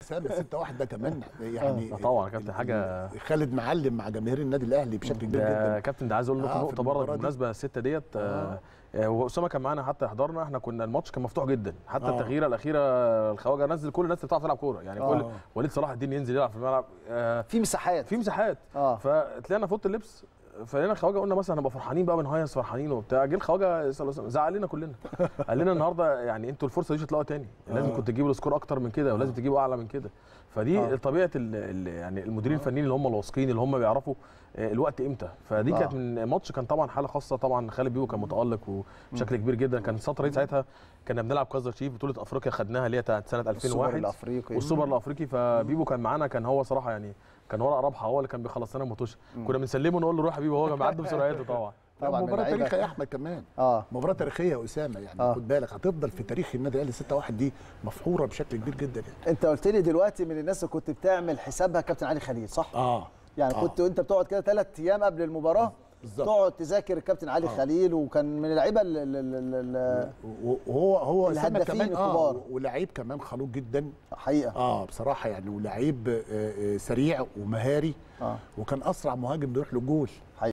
اسامه 6 1 ده كمان يعني آه طبعا يا كابتن حاجه خالد معلم مع جماهير النادي الاهلي بشكل كبير ده جدا كابتن ده عايز اقول لكم آه، في نقطه برضه المباراة دي. بالمناسبه السته ديت آه. آه، واسامه كان معانا حتى حضرنا احنا كنا الماتش كان مفتوح جدا حتى آه. التغييره الاخيره الخواجه نزل كل الناس اللي بتعرف تلعب كوره يعني كل آه. وليد صلاح الدين ينزل يلعب في الملعب آه في مساحات في مساحات اه فطلعنا في اوضه اللبس فلقينا الخواجه قلنا مثلا هنبقى فرحانين بقى بنهيص فرحانين وبتاع جه الخواجه صلى الله عليه وسلم زعل لنا كلنا قال لنا النهارده يعني انتوا الفرصه دي مش هتلاقوها تاني لازم كنتوا تجيبوا السكور اكتر من كده ولازم تجيبوا اعلى من كده فدي آه. طبيعه ال ال يعني المديرين الفنيين اللي هم الواثقين اللي هم بيعرفوا آه، الوقت امتى فدي آه. كانت من ماتش كان طبعا حاله خاصه طبعا خالد بيبو كان متالق وبشكل كبير جدا كان الفتره دي ساعتها كنا بنلعب كايزر تشيف بطوله افريقيا خدناها اللي هي بتاعت سنه السوبر 2001 الافريقي والسوبر الافريقي فبيبو كان معانا كان هو صراحه يعني كان ورقه رابحه هو اللي كان بيخلص لنا الماتش كنا بنسلمه نقول له روح يا بيبو هو كان بيعدي بسرعته طبعا طبعا من مباراه اللعيبة- تاريخيه يا احمد كمان اه مباراه تاريخيه يا اسامه يعني آه. خد بالك هتفضل في تاريخ النادي الاهلي 6 1 دي مفحوره بشكل كبير جدا يعني انت قلت لي دلوقتي من الناس اللي كنت بتعمل حسابها كابتن علي خليل صح؟ اه يعني آه. كنت انت بتقعد كده ثلاث ايام قبل المباراه بالظبط. تقعد تذاكر الكابتن علي آه. خليل وكان من اللعيبه ال- ال- ال- ال- وهو هو أسامة الهدافين كمان الكبار. اه ولعيب كمان خلوق جدا حقيقه اه بصراحه يعني ولعيب آه، آه، سريع ومهاري اه وكان اسرع مهاجم بيروح للجول